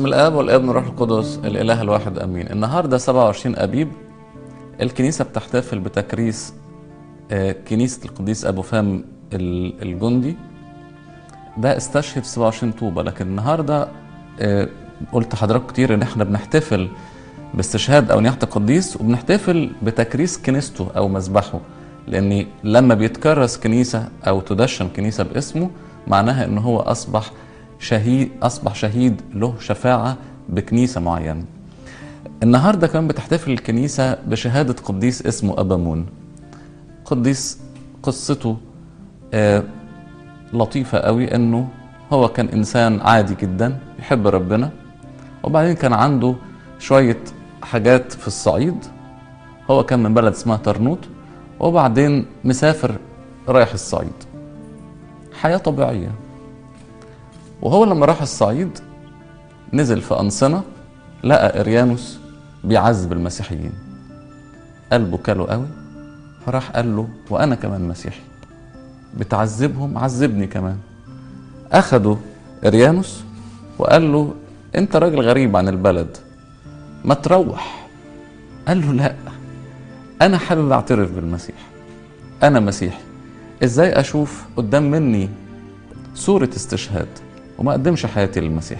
باسم الاب والابن والروح القدس الاله الواحد امين النهارده 27 ابيب الكنيسه بتحتفل بتكريس آه، كنيسه القديس ابو فام ال- الجندي ده استشهد في 27 طوبه لكن النهارده آه، قلت لحضراتكم كتير ان احنا بنحتفل باستشهاد او نياحه القديس وبنحتفل بتكريس كنيسته او مذبحه لان لما بيتكرس كنيسه او تدشن كنيسه باسمه معناها ان هو اصبح شهيد اصبح شهيد له شفاعه بكنيسه معينه. النهارده كمان بتحتفل الكنيسه بشهاده قديس اسمه ابامون. قديس قصته آه لطيفه قوي انه هو كان انسان عادي جدا يحب ربنا وبعدين كان عنده شويه حاجات في الصعيد هو كان من بلد اسمها ترنوط وبعدين مسافر رايح الصعيد حياه طبيعيه وهو لما راح الصعيد نزل في أنصنة لقى إريانوس بيعذب المسيحيين قلبه كله قوي فراح قال له وأنا كمان مسيحي بتعذبهم عذبني كمان أخدوا إريانوس وقال له أنت راجل غريب عن البلد ما تروح قال له لا أنا حابب أعترف بالمسيح أنا مسيحي إزاي أشوف قدام مني صورة استشهاد وما قدمش حياتي للمسيح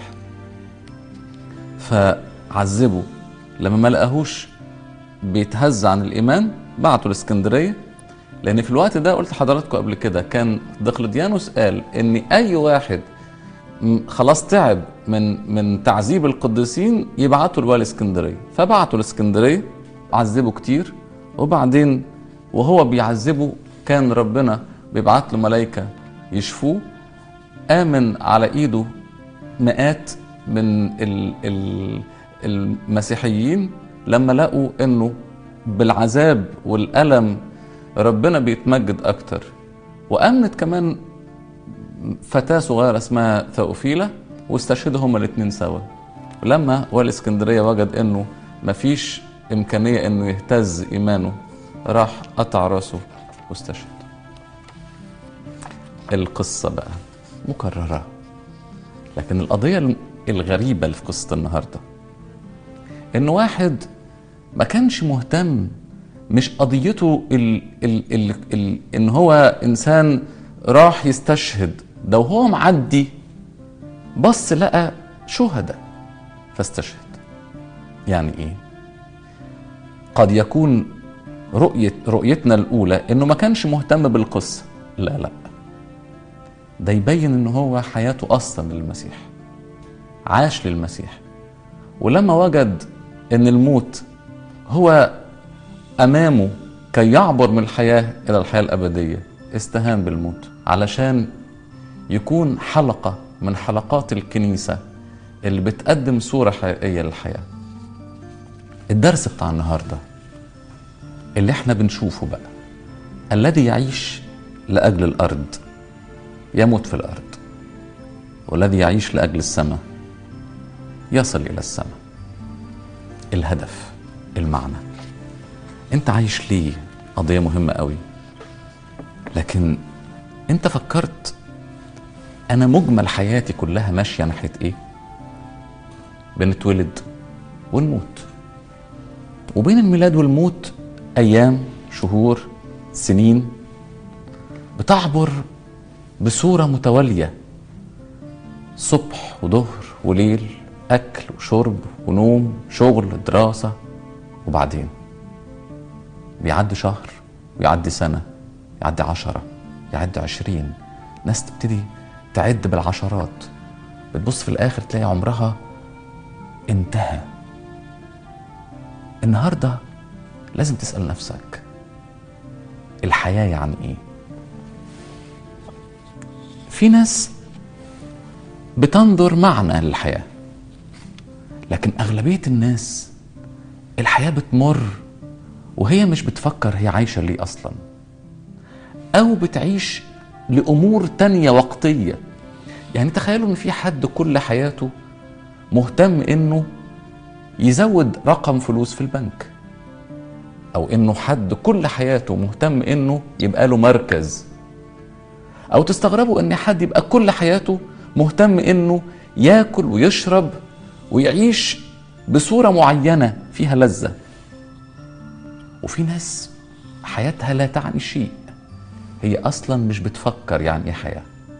فعذبه لما ما لقاهوش بيتهز عن الايمان بعته الاسكندريه لان في الوقت ده قلت لحضراتكم قبل كده كان دقلديانوس قال ان اي واحد م- خلاص تعب من من تعذيب القديسين يبعته لوالي اسكندريه فبعته الاسكندريه عذبه كتير وبعدين وهو بيعذبه كان ربنا بيبعت له ملائكه يشفوه آمن على إيده مئات من ال ال المسيحيين لما لقوا إنه بالعذاب والألم ربنا بيتمجد أكتر وأمنت كمان فتاة صغيرة اسمها ثوفيلة واستشهدوا هما الاتنين سوا ولما والي اسكندرية وجد إنه مفيش إمكانية إنه يهتز إيمانه راح قطع راسه واستشهد القصة بقى مكررة لكن القضية الغريبة اللي في قصة النهاردة إن واحد ما كانش مهتم مش قضيته ال ال ال ال إن هو إنسان راح يستشهد ده وهو معدي بص لقى شهداء فاستشهد يعني إيه؟ قد يكون رؤية رؤيتنا الأولى إنه ما كانش مهتم بالقصة لا لا ده يبين ان هو حياته اصلا للمسيح عاش للمسيح ولما وجد ان الموت هو امامه كي يعبر من الحياه الى الحياه الابديه استهان بالموت علشان يكون حلقه من حلقات الكنيسه اللي بتقدم صوره حقيقيه للحياه الدرس بتاع النهارده اللي احنا بنشوفه بقى الذي يعيش لاجل الارض يموت في الارض والذي يعيش لاجل السماء يصل الى السماء الهدف المعنى انت عايش ليه قضيه مهمه قوي لكن انت فكرت انا مجمل حياتي كلها ماشيه ناحيه ايه بنتولد ونموت وبين الميلاد والموت ايام شهور سنين بتعبر بصورة متوالية صبح وظهر وليل أكل وشرب ونوم شغل دراسة وبعدين بيعدي شهر ويعدي سنة يعدي عشرة يعدي عشرين ناس تبتدي تعد بالعشرات بتبص في الآخر تلاقي عمرها انتهى النهاردة لازم تسأل نفسك الحياة يعني إيه؟ في ناس بتنظر معنى للحياة لكن أغلبية الناس الحياة بتمر وهي مش بتفكر هي عايشة ليه أصلا أو بتعيش لأمور تانية وقتية يعني تخيلوا إن في حد كل حياته مهتم إنه يزود رقم فلوس في البنك أو إنه حد كل حياته مهتم إنه يبقى له مركز او تستغربوا ان حد يبقى كل حياته مهتم انه ياكل ويشرب ويعيش بصورة معينة فيها لذة وفي ناس حياتها لا تعني شيء هي أصلا مش بتفكر يعني إيه حياة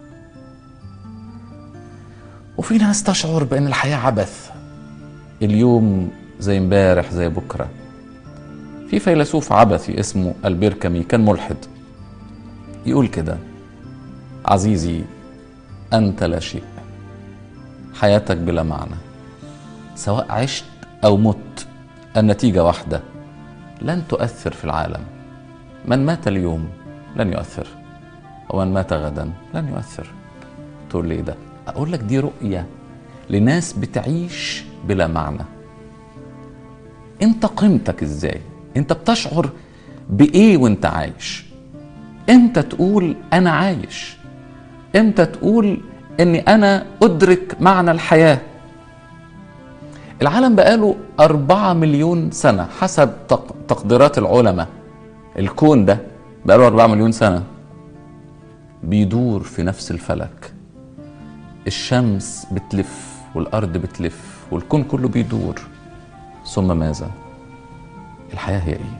وفي ناس تشعر بأن الحياة عبث اليوم زي امبارح زي بكرة في فيلسوف عبثي اسمه البيركامي كان ملحد يقول كده عزيزي أنت لا شيء حياتك بلا معنى سواء عشت أو مت النتيجة واحدة لن تؤثر في العالم من مات اليوم لن يؤثر ومن مات غدا لن يؤثر تقول لي ده أقول لك دي رؤية لناس بتعيش بلا معنى انت قيمتك ازاي انت بتشعر بايه وانت عايش امتى تقول انا عايش امتى تقول اني انا ادرك معنى الحياه العالم بقاله أربعة مليون سنة حسب تقديرات العلماء الكون ده بقاله أربعة مليون سنة بيدور في نفس الفلك الشمس بتلف والأرض بتلف والكون كله بيدور ثم ماذا الحياة هي ايه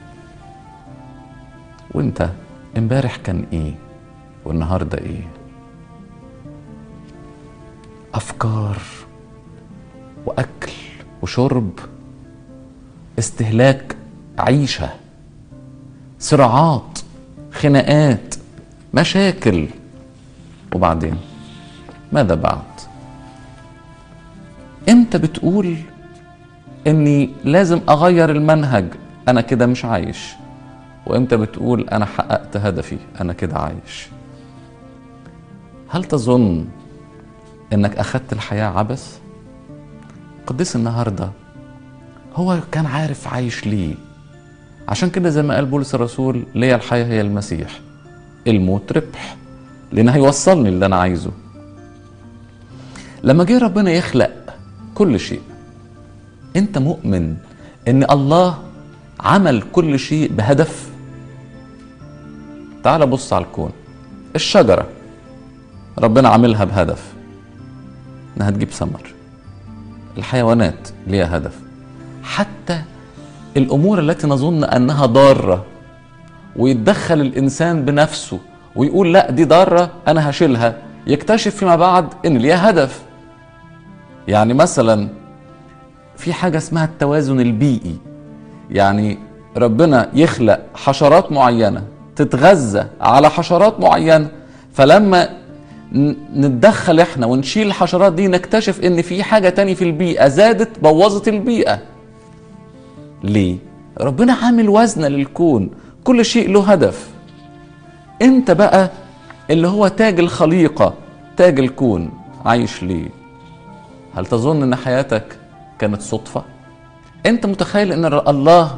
وانت امبارح كان ايه والنهارده ايه افكار واكل وشرب استهلاك عيشه صراعات خناقات مشاكل وبعدين ماذا بعد امتى بتقول اني لازم اغير المنهج انا كده مش عايش وامتى بتقول انا حققت هدفي انا كده عايش هل تظن انك اخذت الحياه عبث قديس النهارده هو كان عارف عايش ليه عشان كده زي ما قال بولس الرسول ليا الحياه هي المسيح الموت ربح لان هيوصلني اللي انا عايزه لما جه ربنا يخلق كل شيء انت مؤمن ان الله عمل كل شيء بهدف تعال بص على الكون الشجرة ربنا عاملها بهدف انها تجيب ثمر الحيوانات ليها هدف حتى الامور التي نظن انها ضاره ويتدخل الانسان بنفسه ويقول لا دي ضاره انا هشيلها يكتشف فيما بعد ان ليها هدف يعني مثلا في حاجه اسمها التوازن البيئي يعني ربنا يخلق حشرات معينه تتغذى على حشرات معينه فلما نتدخل احنا ونشيل الحشرات دي نكتشف ان في حاجه تاني في البيئه زادت بوظت البيئه ليه ربنا عامل وزن للكون كل شيء له هدف انت بقى اللي هو تاج الخليقه تاج الكون عايش ليه هل تظن ان حياتك كانت صدفه انت متخيل ان الله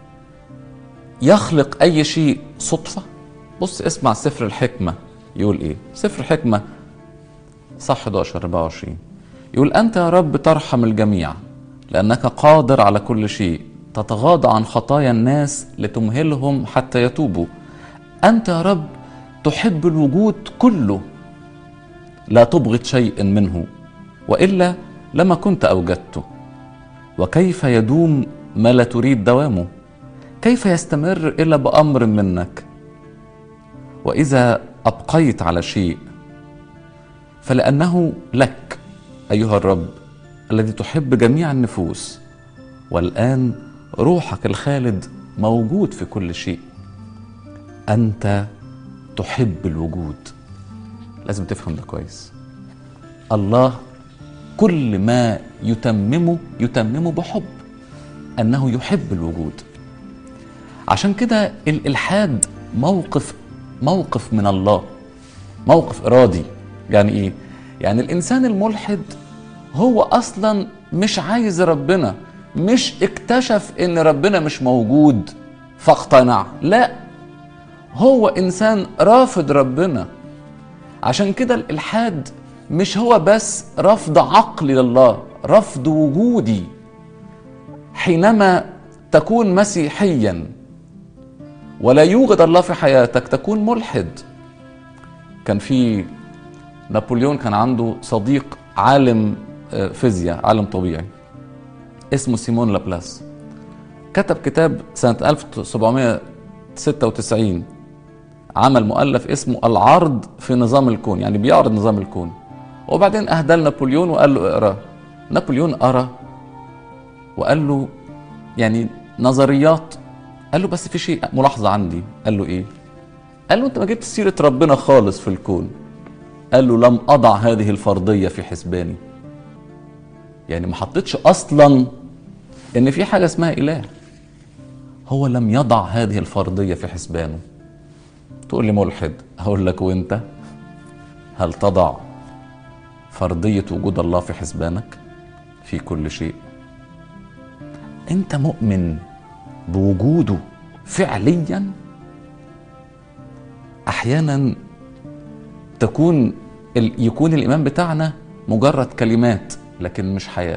يخلق اي شيء صدفه بص اسمع سفر الحكمه يقول ايه سفر الحكمه صح 11 24 يقول انت يا رب ترحم الجميع لانك قادر على كل شيء تتغاضى عن خطايا الناس لتمهلهم حتى يتوبوا انت يا رب تحب الوجود كله لا تبغض شيء منه والا لما كنت اوجدته وكيف يدوم ما لا تريد دوامه كيف يستمر الا بامر منك واذا ابقيت على شيء فلانه لك ايها الرب الذي تحب جميع النفوس والان روحك الخالد موجود في كل شيء انت تحب الوجود لازم تفهم ده كويس الله كل ما يتممه يتممه بحب انه يحب الوجود عشان كده الالحاد موقف موقف من الله موقف ارادي يعني ايه يعني الانسان الملحد هو اصلا مش عايز ربنا مش اكتشف ان ربنا مش موجود فاقتنع لا هو انسان رافض ربنا عشان كده الالحاد مش هو بس رفض عقلي لله رفض وجودي حينما تكون مسيحيا ولا يوجد الله في حياتك تكون ملحد كان في نابليون كان عنده صديق عالم آه، فيزياء عالم طبيعي اسمه سيمون لابلاس كتب كتاب سنة 1796 عمل مؤلف اسمه العرض في نظام الكون يعني بيعرض نظام الكون وبعدين أهدى لنابليون وقال له اقراه نابليون قرا وقال له يعني نظريات قال له بس في شيء ملاحظة عندي قال له ايه قال له انت ما جبت سيرة ربنا خالص في الكون قال له لم أضع هذه الفرضية في حسباني يعني ما حطيتش أصلا إن في حاجة اسمها إله هو لم يضع هذه الفرضية في حسبانه تقول لي ملحد هقول لك وانت هل تضع فرضية وجود الله في حسبانك في كل شيء انت مؤمن بوجوده فعليا احيانا تكون ال- يكون الايمان بتاعنا مجرد كلمات لكن مش حياه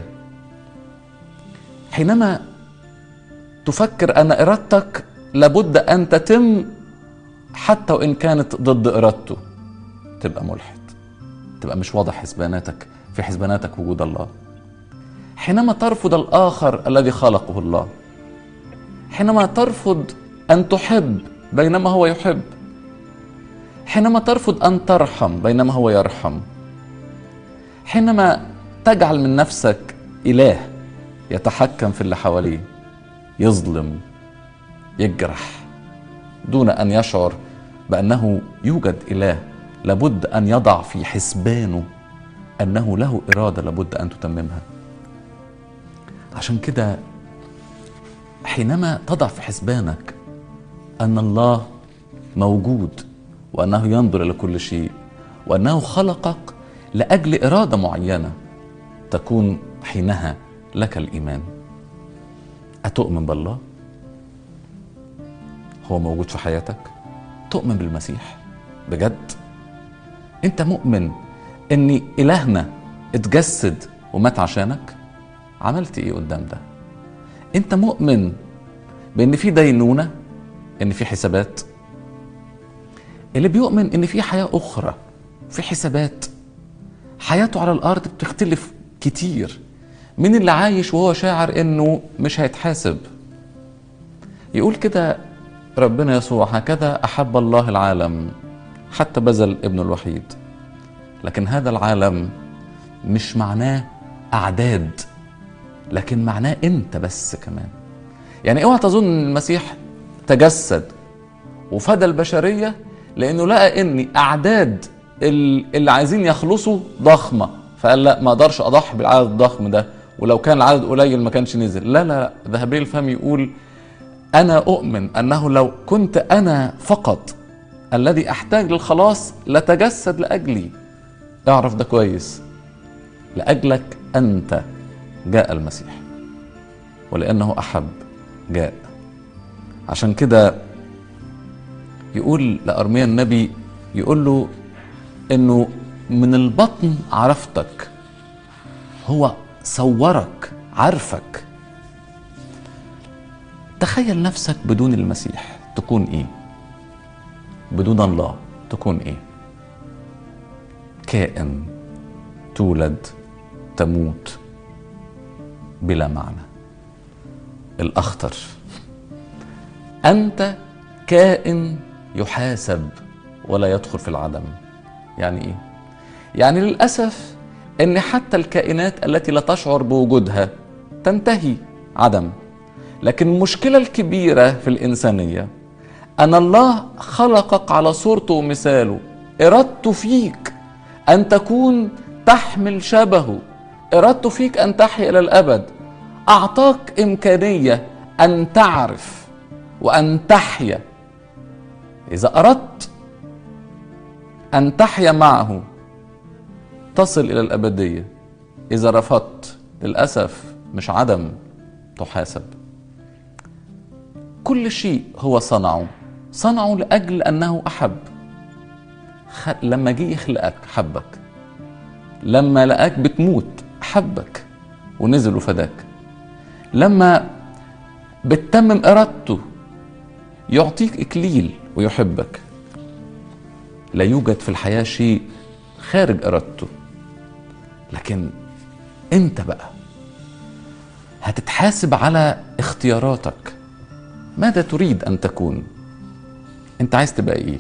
حينما تفكر ان ارادتك لابد ان تتم حتى وان كانت ضد ارادته تبقى ملحد تبقى مش واضح حسباناتك في حسباناتك وجود الله حينما ترفض الاخر الذي خلقه الله حينما ترفض ان تحب بينما هو يحب حينما ترفض ان ترحم بينما هو يرحم حينما تجعل من نفسك اله يتحكم في اللي حواليه يظلم يجرح دون ان يشعر بانه يوجد اله لابد ان يضع في حسبانه انه له اراده لابد ان تتممها عشان كده حينما تضع في حسبانك ان الله موجود وانه ينظر الى كل شيء وانه خلقك لاجل اراده معينه تكون حينها لك الايمان اتؤمن بالله هو موجود في حياتك تؤمن بالمسيح بجد انت مؤمن ان الهنا اتجسد ومات عشانك عملت ايه قدام ده انت مؤمن بان في دينونه ان في حسابات اللي بيؤمن ان في حياه اخرى في حسابات حياته على الارض بتختلف كتير من اللي عايش وهو شاعر انه مش هيتحاسب يقول كده ربنا يسوع هكذا احب الله العالم حتى بذل ابنه الوحيد لكن هذا العالم مش معناه اعداد لكن معناه انت بس كمان يعني اوعى تظن ان المسيح تجسد وفدى البشريه لانه لقى ان اعداد ال- اللي عايزين يخلصوا ضخمه فقال لا ما اقدرش اضحي بالعدد الضخم ده ولو كان العدد قليل ما كانش نزل لا لا لا ده هابيل الفهم يقول انا اؤمن انه لو كنت انا فقط الذي احتاج للخلاص لتجسد لاجلي اعرف ده كويس لاجلك انت جاء المسيح ولانه احب جاء عشان كده يقول لارميا النبي يقول له انه من البطن عرفتك هو صورك عارفك تخيل نفسك بدون المسيح تكون ايه بدون الله تكون ايه كائن تولد تموت بلا معنى الاخطر انت كائن يحاسب ولا يدخل في العدم يعني ايه يعني للاسف ان حتى الكائنات التي لا تشعر بوجودها تنتهي عدم لكن المشكله الكبيره في الانسانيه ان الله خلقك على صورته ومثاله ارادته فيك ان تكون تحمل شبهه ارادته فيك ان تحيا الى الابد اعطاك امكانيه ان تعرف وان تحيا اذا اردت ان تحيا معه تصل الى الابديه اذا رفضت للاسف مش عدم تحاسب كل شيء هو صنعه صنعه لاجل انه احب خ... لما جه يخلقك حبك لما لقاك بتموت حبك ونزل وفداك لما بتتمم ارادته يعطيك اكليل ويحبك لا يوجد في الحياه شيء خارج ارادته لكن انت بقى هتتحاسب على اختياراتك ماذا تريد ان تكون انت عايز تبقى ايه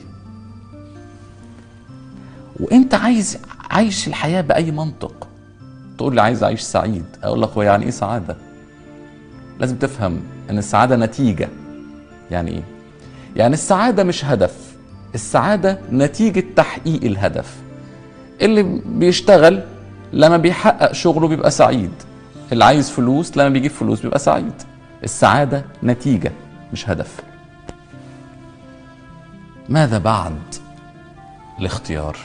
وانت عايز عايش الحياه باي منطق تقول لي عايز اعيش سعيد اقول لك هو يعني ايه سعاده لازم تفهم ان السعاده نتيجه يعني ايه يعني السعاده مش هدف السعاده نتيجه تحقيق الهدف اللي بيشتغل لما بيحقق شغله بيبقى سعيد اللي عايز فلوس لما بيجيب فلوس بيبقى سعيد السعاده نتيجه مش هدف ماذا بعد الاختيار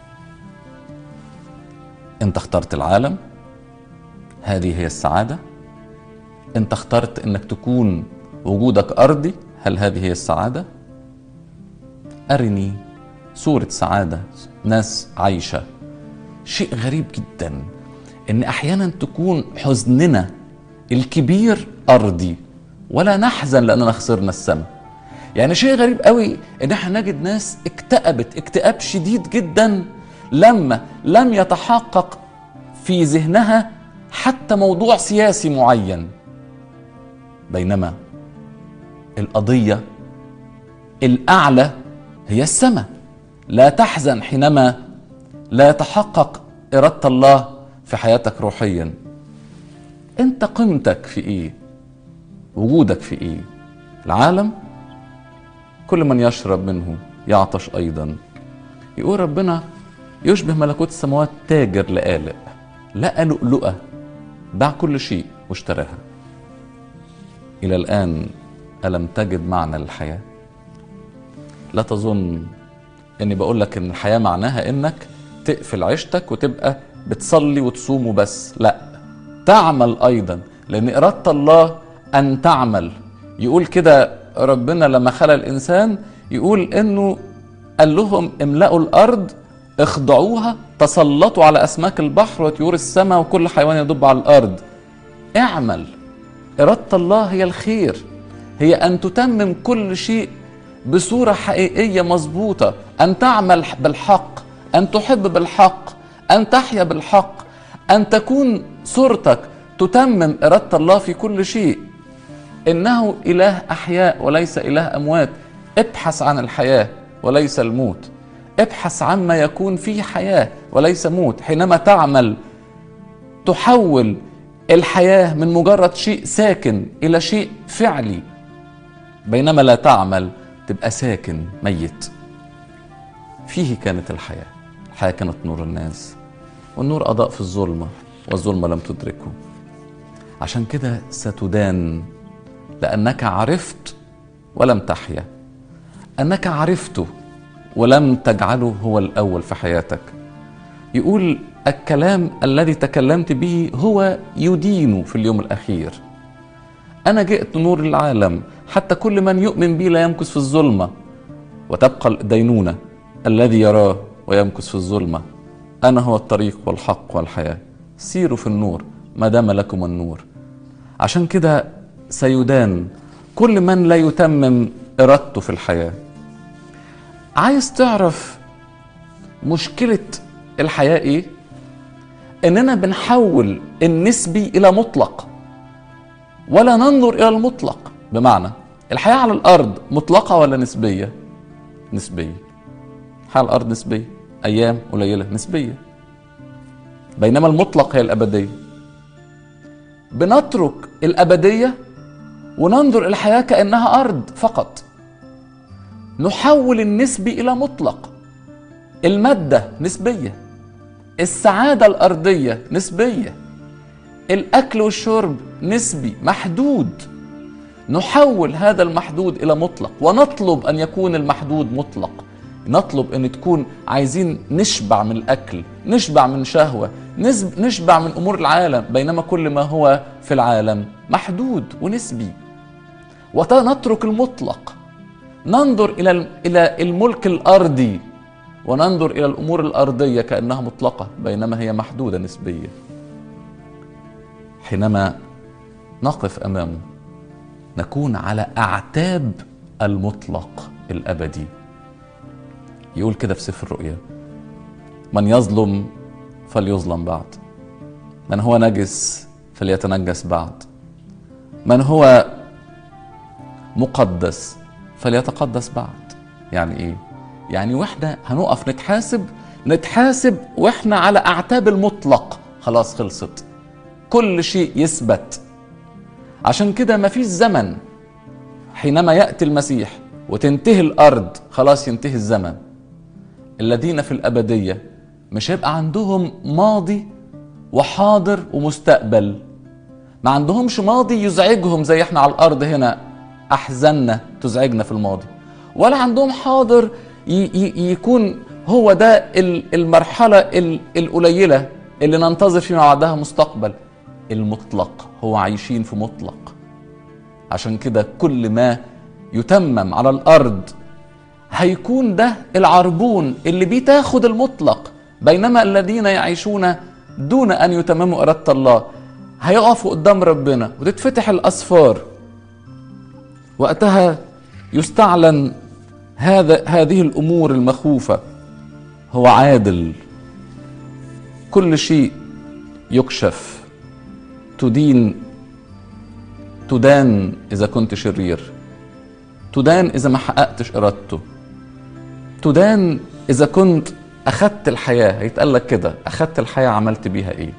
انت اخترت العالم هذه هي السعاده انت اخترت انك تكون وجودك ارضي هل هذه هي السعاده ارني صوره سعاده ناس عايشه شيء غريب جدا ان احيانا تكون حزننا الكبير ارضي ولا نحزن لاننا خسرنا السماء يعني شيء غريب قوي ان احنا نجد ناس اكتئبت اكتئاب شديد جدا لما لم يتحقق في ذهنها حتى موضوع سياسي معين بينما القضيه الاعلى هي السماء لا تحزن حينما لا يتحقق اراده الله في حياتك روحيا انت قيمتك في ايه وجودك في ايه العالم كل من يشرب منه يعطش ايضا يقول ربنا يشبه ملكوت السماوات تاجر لآلئ لقى لؤلؤة باع كل شيء واشتراها إلى الآن ألم تجد معنى للحياة لا تظن اني بقول لك ان الحياه معناها انك تقفل عيشتك وتبقى بتصلي وتصوم وبس لا تعمل ايضا لان اراده الله ان تعمل يقول كده ربنا لما خلق الانسان يقول انه قال لهم املأوا الارض اخضعوها تسلطوا على اسماك البحر وطيور السماء وكل حيوان يدب على الارض اعمل اراده الله هي الخير هي ان تتمم كل شيء بصوره حقيقيه مظبوطه ان تعمل بالحق ان تحب بالحق ان تحيا بالحق ان تكون صورتك تتمم اراده الله في كل شيء انه اله احياء وليس اله اموات ابحث عن الحياه وليس الموت ابحث عما يكون فيه حياه وليس موت حينما تعمل تحول الحياه من مجرد شيء ساكن الى شيء فعلي بينما لا تعمل تبقى ساكن ميت فيه كانت الحياه الحياه كانت نور الناس والنور اضاء في الظلمه والظلمه لم تدركه عشان كده ستدان لانك عرفت ولم تحيا انك عرفته ولم تجعله هو الاول في حياتك يقول الكلام الذي تكلمت به هو يدين في اليوم الاخير انا جئت نور العالم حتى كل من يؤمن بي لا يمكث في الظلمه وتبقى الدينونه الذي يراه ويمكث في الظلمه انا هو الطريق والحق والحياه سيروا في النور ما دام لكم النور عشان كده سيدان كل من لا يتمم ارادته في الحياه عايز تعرف مشكله الحياه ايه اننا بنحول النسبي الى مطلق ولا ننظر الى المطلق بمعنى الحياه على الارض مطلقه ولا نسبيه نسبيه الحياه على الارض نسبيه ايام قليله نسبيه بينما المطلق هي الابديه بنترك الابديه وننظر الى الحياه كانها ارض فقط نحول النسبي الى مطلق الماده نسبيه السعاده الارضيه نسبيه الاكل والشرب نسبي محدود نحول هذا المحدود الى مطلق ونطلب ان يكون المحدود مطلق نطلب ان تكون عايزين نشبع من الاكل نشبع من شهوه نشبع من امور العالم بينما كل ما هو في العالم محدود ونسبي ونترك المطلق ننظر الى الى الملك الارضي وننظر الى الامور الارضيه كانها مطلقه بينما هي محدوده نسبيه حينما نقف امامه نكون على اعتاب المطلق الابدي يقول كده في سفر الرؤيا من يظلم فليظلم بعد من هو نجس فليتنجس بعد من هو مقدس فليتقدس بعد يعني ايه يعني واحنا هنقف نتحاسب نتحاسب واحنا على اعتاب المطلق خلاص خلصت كل شيء يثبت عشان كده مفيش زمن حينما ياتي المسيح وتنتهي الارض خلاص ينتهي الزمن الذين في الابديه مش هيبقى عندهم ماضي وحاضر ومستقبل ما عندهمش ماضي يزعجهم زي احنا على الارض هنا احزاننا تزعجنا في الماضي ولا عندهم حاضر ي- ي- يكون هو ده ال- المرحله ال- القليله اللي ننتظر فيما بعدها مستقبل المطلق هو عايشين في مطلق عشان كده كل ما يتمم على الارض هيكون ده العربون اللي بتاخد المطلق بينما الذين يعيشون دون ان يتمموا اراده الله هيقفوا قدام ربنا وتتفتح الاسفار وقتها يستعلن هذا هذه الامور المخوفه هو عادل كل شيء يكشف تدين تدان اذا كنت شرير تدان اذا ما حققتش ارادته تدان اذا كنت اخدت الحياه هيتقال لك كده اخدت الحياه عملت بيها ايه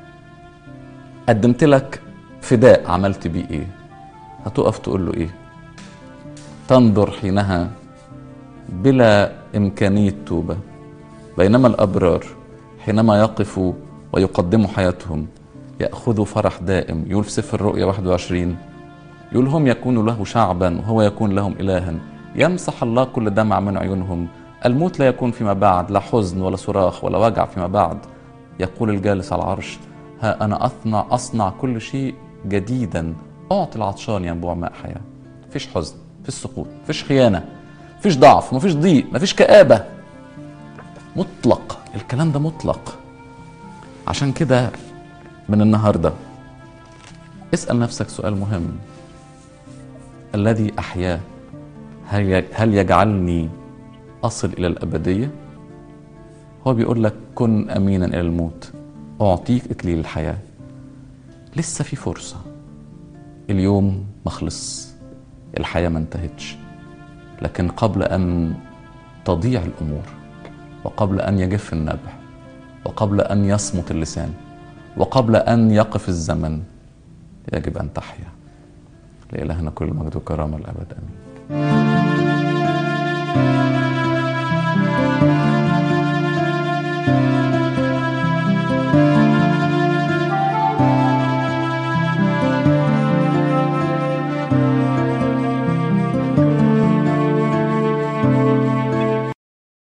قدمت لك فداء عملت بيه ايه هتقف تقول له ايه تنظر حينها بلا امكانيه توبه بينما الابرار حينما يقفوا ويقدموا حياتهم ياخذوا فرح دائم يقول في سفر الرؤيا 21 يقول هم يكونوا له شعبا وهو يكون لهم الها يمسح الله كل دمع من عيونهم الموت لا يكون فيما بعد لا حزن ولا صراخ ولا وجع فيما بعد يقول الجالس على العرش ها انا اصنع اصنع كل شيء جديدا اعطي العطشان ينبوع ماء حياه مفيش حزن مفيش سقوط مفيش خيانه مفيش ضعف مفيش ضيق مفيش كآبة مطلق الكلام ده مطلق عشان كده من النهارده اسأل نفسك سؤال مهم الذي أحياه هل هل يجعلني أصل إلى الأبدية؟ هو بيقول لك كن أمينا إلى الموت أعطيك إكليل الحياة لسه في فرصة اليوم ما خلص الحياة ما انتهتش لكن قبل أن تضيع الأمور وقبل أن يجف النبع وقبل أن يصمت اللسان وقبل أن يقف الزمن يجب أن تحيا لإلهنا كل المجد والكرامة الأبد آمين